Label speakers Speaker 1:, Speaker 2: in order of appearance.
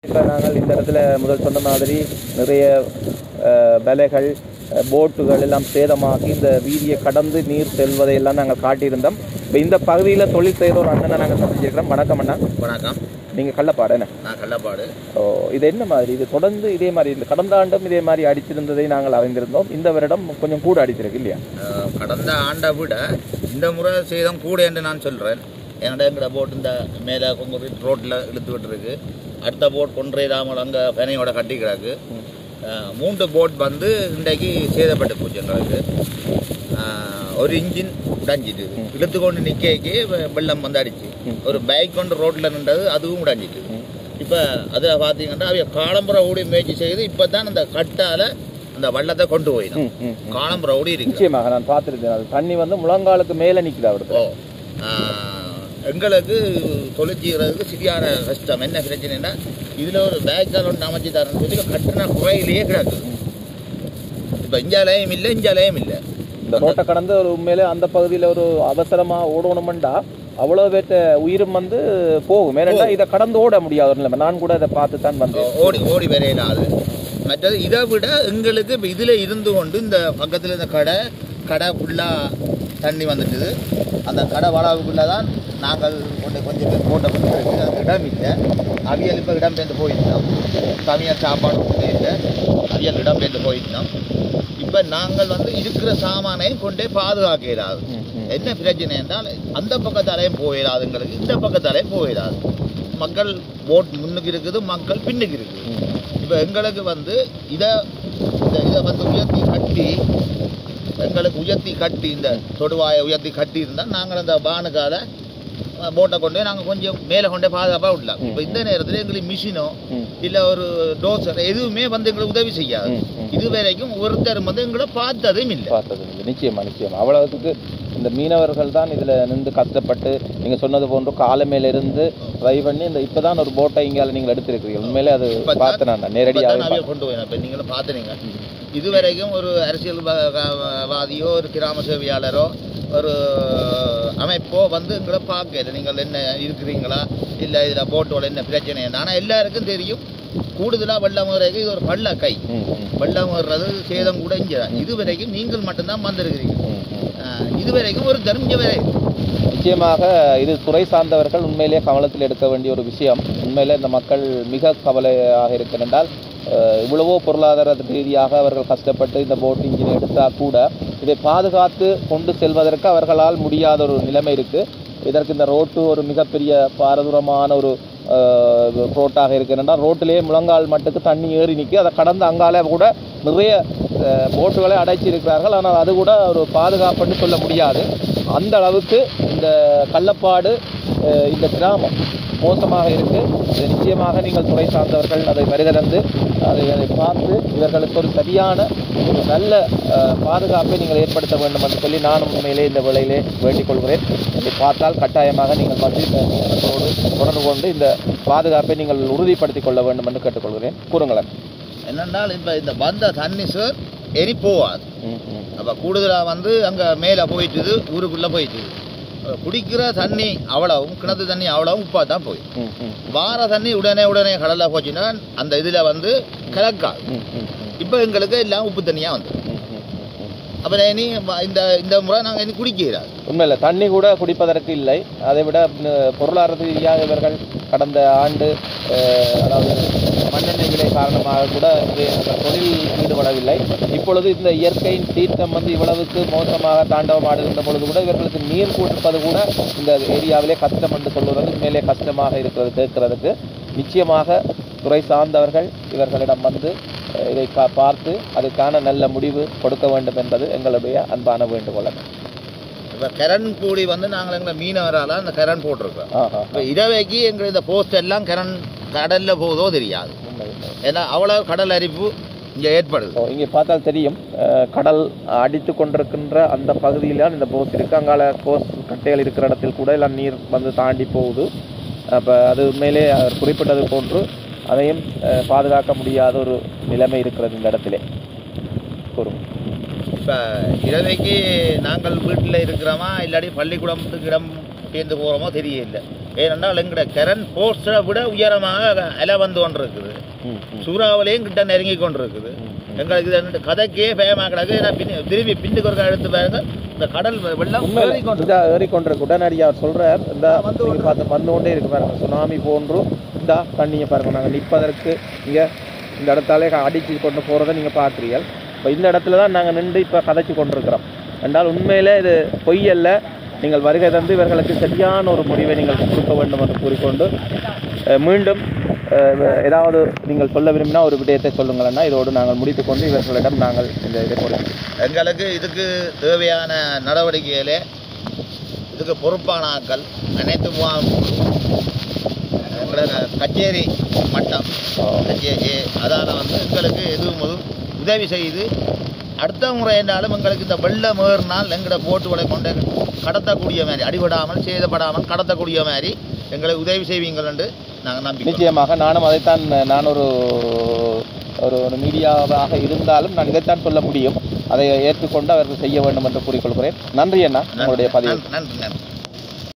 Speaker 1: இப்போ நாங்கள் இந்த இடத்துல முதல் சொன்ன மாதிரி நிறைய அஹ், வலைகள் அஹ், போட்டுகள் எல்லாம் சேதமாகி இந்த வீதியை கடந்து நீர் செல்வதை எல்லாம் நாங்கள் காட்டியிருந்தோம் இப்போ இந்த பகுதியில் தொழில் செய்கிற ஒரு அண்ணனை நாங்கள் சந்திச்சிருக்கிறோம் வணக்கம் அண்ணா
Speaker 2: வணக்கம்
Speaker 1: நீங்கள் கள்ளப்பாடு என்ன
Speaker 2: நான் கள்ளப்பாடு
Speaker 1: ஓ இது என்ன மாதிரி இது தொடர்ந்து இதே மாதிரி இந்த கடந்த ஆண்டும் இதே மாதிரி அடிச்சிருந்ததை நாங்கள் அறிந்திருந்தோம் இந்த வருடம் கொஞ்சம் கூட அடிச்சிருக்கு இல்லையா
Speaker 2: அஹ், கடந்த ஆண்டை விட இந்த முறை சேதம் கூட என்று நான் சொல்கிறேன் என்னோட எங்கட போட் இந்த மேலே கொங்குறிட் ரோட்டில் இழுத்துக்கிட்டு இருக்கு அடுத்த போட் கொன்றையிடாமல் அங்கே பனையோட கட்டி கிடக்கு அஹ், மூன்று போட் வந்து இன்றைக்கு சேதப்பட்டு போச்சு எங்களுக்கு அஹ், ஒரு இன்ஜின் உடைஞ்சிட்டு இழுத்து கொண்டு நிற்கக்கு வெள்ளம் வந்து அடிச்சு ஒரு பைக் கொண்டு ரோட்டில் நின்றது அதுவும் உடைஞ்சிட்டு இப்போ அதில் பார்த்தீங்கன்னா அவைய காலம்புற ஓடி முயற்சி செய்து இப்போ தான் அந்த கட்டால் அந்த வள்ளத்தை கொண்டு போயிடும்
Speaker 1: ம், ம்.
Speaker 2: காலம்புற ஓடி இருக்கு
Speaker 1: நிச்சயமாக நான் பார்த்துருக்கேன் அது தண்ணி வந்து முழங்காலுக்கு மேலே நிற்குது அவருக்கு
Speaker 2: ஓ ஆஹ், எங்களுக்கு தொழில் செய்கிறதுக்கு சரியான கஷ்டம் என்ன பிரச்சனைன்னா இதில் ஒரு பேக்கால் ஒன்று அமைச்சு தரேன்னு சொல்லி கட்டின குறையிலேயே கிடக்கு இப்போ இஞ்சாலயம் இல்லை இஞ்சாலயம் இல்லை
Speaker 1: இந்த ரோட்டை கடந்து ஒரு உண்மையிலே அந்த பகுதியில் ஒரு அவசரமா ஓடணுமெண்டா அவ்வளோ பேர்த்த உயிரும் வந்து போகும் ஏன்னா இதை கடந்து ஓட முடியாத ஒரு நிலைமை நான் கூட இதை பார்த்து தான் வந்தேன்
Speaker 2: ஓடி ஓடி வரையிலாது மற்றது இதை விட எங்களுக்கு இப்போ இதில் இருந்து கொண்டு இந்த பக்கத்தில் இந்த கடை கடை ஃபுல்லாக தண்ணி வந்துட்டுது அந்த கடை வளாவுக்குள்ளே தான் நாங்கள் கொண்டு கொஞ்சம் பேர் போட்ட இருக்கு அது இடம் இல்லை அவியல் இப்போ இடம் பெயர்ந்து போயிருந்தோம் சமையல் சாப்பாடு ஒன்றும் இல்லை அவியல் இடம் பெயர்ந்து போயிருந்தோம் இப்போ நாங்கள் வந்து இருக்கிற சாமானையும் கொண்டே பாதுகாக்க இயலாது என்ன பிரச்சனை என்றால் அந்த பக்கத்தாலையும் போயிடாது எங்களுக்கு இந்த பக்கத்தாலையும் போயிடாது மக்கள் போட் முன்னுக்கு இருக்குது மக்கள் பின்னுக்கு இருக்குது இப்போ எங்களுக்கு வந்து இதை இந்த இதை வந்து உயர்த்தி கட்டி எங்களுக்கு உயர்த்தி கட்டி இந்த தொடுவாயை உயர்த்தி கட்டி இருந்தால் நாங்கள் அந்த பானுக்கால போட்டை கொண்டு போய் நாங்கள் கொஞ்சம் மேலே கொண்டே பாதுகாப்பாக விடலாம் இப்போ இந்த நேரத்தில் எங்களுக்கு மிஷினோ
Speaker 1: ம்.
Speaker 2: இல்லை ஒரு டோசர் எதுவுமே வந்து எங்களுக்கு உதவி செய்யாது
Speaker 1: ம், ம்.
Speaker 2: இது வரைக்கும் ஒருத்தர் வந்து எங்களை பார்த்ததும் இல்லை
Speaker 1: பார்த்தது இல்லை. நிச்சயமா நிச்சயமா அவ்வளவுக்கு இந்த மீனவர்கள் தான் இதுல நின்று கஷ்டப்பட்டு நீங்க சொன்னது போன்று காலை மேல இருந்து ட்ரை பண்ணி இந்த இப்பதான் ஒரு போட்டை இங்கால நீங்கள் எடுத்திருக்கிறீங்க உண்மையிலே அது
Speaker 2: இப்பதான்-
Speaker 1: பார்த்தேன் நான்
Speaker 2: இப்பதான்
Speaker 1: நேரடியாக
Speaker 2: அவிய கொண்டு போய் இப்போ நீங்களும் பார்த்துனீங்க இதுவரைக்கும் ஒரு அரசியல் வா- வா- வாதியோ ஒரு கிராம சேவையாளரோ ஒரு அமைப்போ வந்து எங்களை பார்க்கல நீங்கள் என்ன இருக்கிறீங்களா இல்லை இதில் போட்டோட என்ன பிரச்சனை ஆனால் எல்லாருக்கும் தெரியும் கூடுதலாக வெள்ளம் வரைக்கும் இது ஒரு பள்ள கை
Speaker 1: ம், ம்,
Speaker 2: வெள்ளம் வர்றது சேதம் கூட இங்கே தான் இதுவரைக்கும் நீங்கள் மட்டும்தான் வந்திருக்கிறீங்க
Speaker 1: ம், ம்.
Speaker 2: ஆஹ் இதுவரைக்கும் ஒரு தெரிஞ்ச வரை
Speaker 1: நிச்சயமாக இது துறை சார்ந்தவர்கள் உண்மையிலேயே கவனத்தில் எடுக்க வேண்டிய ஒரு விஷயம் உண்மையிலே இந்த மக்கள் மிக கவலையாக இருக்கிறால் இவ்வளவோ பொருளாதார ரீதியாக அவர்கள் கஷ்டப்பட்டு இந்த போட் இன்ஜினை எடுத்தால் கூட இதை பாதுகாத்து கொண்டு செல்வதற்கு அவர்களால் முடியாத ஒரு நிலைமை இருக்கு இதற்கு இந்த ரோட்டு ஒரு மிகப்பெரிய பாரதூரமான ஒரு ரோட்டாக இருக்கிறால் ரோட்டிலே முழங்கால் மட்டுக்கு தண்ணி ஏறி நிற்கி அதை கடந்து அங்கால கூட நிறைய அஹ், போட்டுகளை அடைச்சி இருக்கிறார்கள் ஆனால் அது கூட ஒரு பாதுகாப்புன்னு சொல்ல முடியாது அந்த அளவுக்கு இந்த கள்ளப்பாடு அஹ், இந்த கிராமம் மோசமாக இருக்கு இது நிச்சயமாக நீங்கள் துறை சார்ந்தவர்கள் அதை வருகிறந்து அதை அதை பார்த்து இவர்களுக்கு ஒரு சரியான ஒரு நல்ல அஹ், பாதுகாப்பை நீங்கள் ஏற்படுத்த வேண்டும் என்று சொல்லி நானும் உண்மையிலே இந்த வேளையிலே வேண்டிக் கொள்கிறேன் இதை பார்த்தால் கட்டாயமாக நீங்கள் வந்து இந்த மக்களோடு தொடர்பு கொண்டு இந்த பாதுகாப்பை நீங்கள் உறுதிப்படுத்திக் கொள்ள வேண்டும் என்று கேட்டுக்கொள்கிறேன் கூறுங்களேன்
Speaker 2: என்னென்னால் இப்போ இந்த வந்த தண்ணி சார் எரி போகாது
Speaker 1: ம், ம்,
Speaker 2: அப்போ கூடுதலாக வந்து அங்கே மேலே போயிட்டுது ஊருக்குள்ளே போயிட்டுது அஹ் குடிக்கிற தண்ணி அவ்வளவும் கிணத்து தண்ணி அவ்வளவும் உப்பாக தான் போய்
Speaker 1: ம், ம்,
Speaker 2: வார தண்ணி உடனே உடனே கடலில் போச்சுன்னா அந்த இதில் வந்து கலக்காது
Speaker 1: ம், ம், ம்,
Speaker 2: இப்போ எங்களுக்கு எல்லாம் உப்பு தண்ணியாக வந்து
Speaker 1: ம், ம், ம், ம்.
Speaker 2: அப்புறம் இனி வ- இந்த இந்த முறை நாங்கள் இனி குடிக்கிறார்
Speaker 1: உண்மையில்லை தண்ணி கூட குடிப்பதற்கு இல்லை அதை விட அஹ், பொருளாதார ரீதியாக இவர்கள் கடந்த ஆண்டு அஹ், அதாவது மண்ணெண்ணெய் விலை காரணமாக கூட இங்கே அந்த தொழில் ஈடுபடவில்லை இப்பொழுது இந்த இயற்கையின் சீற்றம் வந்து இவ்வளவுக்கு மோசமாக தாண்டவமாடுகின்ற பொழுது கூட இவர்களுக்கு நீர் கூட்டுப்பது கூட இந்த ஏரியாவிலே கஷ்டம் என்று சொல்வது உண்மையிலே கஷ்டமாக இருக்கிறது கேட்கிறதுக்கு நிச்சயமாக துறை சார்ந்தவர்கள் இவர்களிடம் வந்து அஹ், இதை கா- பார்த்து அதுக்கான நல்ல முடிவு கொடுக்க வேண்டும் என்பது எங்களுடைய அன்பான வேண்டுகோள்
Speaker 2: இப்போ கரண் கூடி வந்து நாங்கள் எங்களை மீனவரால் அந்த கரண் போட்டிருக்கோம்
Speaker 1: ஆஹா
Speaker 2: இப்போ இரவைக்கு எங்கள் இந்த போஸ்ட் எல்லாம் கரண் கடலில் போகுதோ தெரியாது
Speaker 1: உண்மை, உண்மை.
Speaker 2: ஏன்னா அவ்வளோ கடல் அரிப்பு இங்கே ஏற்படுது
Speaker 1: ஓ, இங்கே பார்த்தால் தெரியும் அஹ், கடல் அடித்து கொண்டிருக்கின்ற அந்த பகுதியில் தான் இந்த போஸ் இருக்கு அங்கால போஸ் கட்டைகள் இருக்கிற இடத்தில் கூட எல்லாம் நீர் வந்து தாண்டி போகுது அப்போ அது உண்மையிலே அவர் குறிப்பிட்டது போன்று அதையும் அஹ், பாதுகாக்க முடியாத ஒரு நிலைமை இருக்கிறது இந்த இடத்திலே கூறுங்க
Speaker 2: இப்போ இரவைக்கு நாங்கள் வீட்டில் இருக்கிறோமா இல்லாட்டி பள்ளிக்கூடத்துக்கு இடம் சேர்ந்து போகிறோமோ தெரியல ஏனென்றால் எங்கட கரண்ட் போஸ்டரை விட உயரமாக அலை வந்து கொண்டிருக்குது
Speaker 1: ம், ம்.
Speaker 2: சூறாவளியும் கிட்ட நெருங்கி கொண்டிருக்குது எங்களுக்கு இது ரெண்டு கதைக்கே பயமாக கிடக்கு நான் பின் திரும்பி பின்னுக்கு ஒரு எடுத்து பாருங்க இந்த கடல் வெள்ளம்
Speaker 1: உண்மையில
Speaker 2: ஏறி கொண்டு
Speaker 1: இதா ஏறிக்கொண்டிருக்கு உடனடியாக அவர் சொல்றார் இந்த நீங்க பார்த்து வந்து கொண்டே இருக்கு பாருங்க சுனாமி போன்று இந்த தண்ணியை பாருங்க நாங்கள் நிற்பதற்கு இங்க இந்த இடத்தாலே அடிச்சு கொண்டு போறதை நீங்க பார்க்குறீங்க இப்போ இந்த இடத்துல தான் நாங்கள் நின்று இப்போ கதைச்சு கொண்டிருக்கிறோம் என்றால் உண்மையிலே இது பொய் அல்ல நீங்கள் வருகை தந்து இவர்களுக்கு சரியான ஒரு முடிவை நீங்கள் கொடுக்க வேண்டும் என்று கூறிக்கொண்டு அஹ், மீண்டும் அஹ், ஏதாவது நீங்கள் சொல்ல விரும்பினா ஒரு விடயத்தை சொல்லுங்களேன்னா இதோடு நாங்கள் முடித்துக்கொண்டு இவர்களிடம் நாங்கள் இந்த இதை கொடுக்கிறோம்
Speaker 2: எங்களுக்கு இதுக்கு தேவையான நடவடிக்கைகளே இதுக்கு பொறுப்பான ஆட்கள் அனைத்து முகாம் எங்களோட கச்சேரி மட்டம் கச்சேரி அதால் வந்து எங்களுக்கு எதுவும் ஒரு உதவி செய்து அடுத்த முறை என்றாலும் எங்களுக்கு இந்த வெள்ளம் ஏறினால் எங்களோட போட்டுகளை கொண்டு கடத்தக்கூடிய மாதிரி அடிபடாமல் சேதப்படாமல் கடத்தக்கூடிய மாதிரி எங்களுக்கு உதவி செய்வீங்கள் என்று நாங்கள் நம்பி
Speaker 1: நிச்சயமாக நானும் அதைத்தான் நான் ஒரு ஒரு ஒரு மீடியாவாக இருந்தாலும் நான் இதைத்தான் சொல்ல முடியும் அதை ஏற்றுக்கொண்டு அவர்கள் செய்ய வேண்டும் என்று கூறிக்கொள்கிறேன் நன்றி அண்ணா உங்களுடைய பதிவு
Speaker 2: நன்றி நன்றி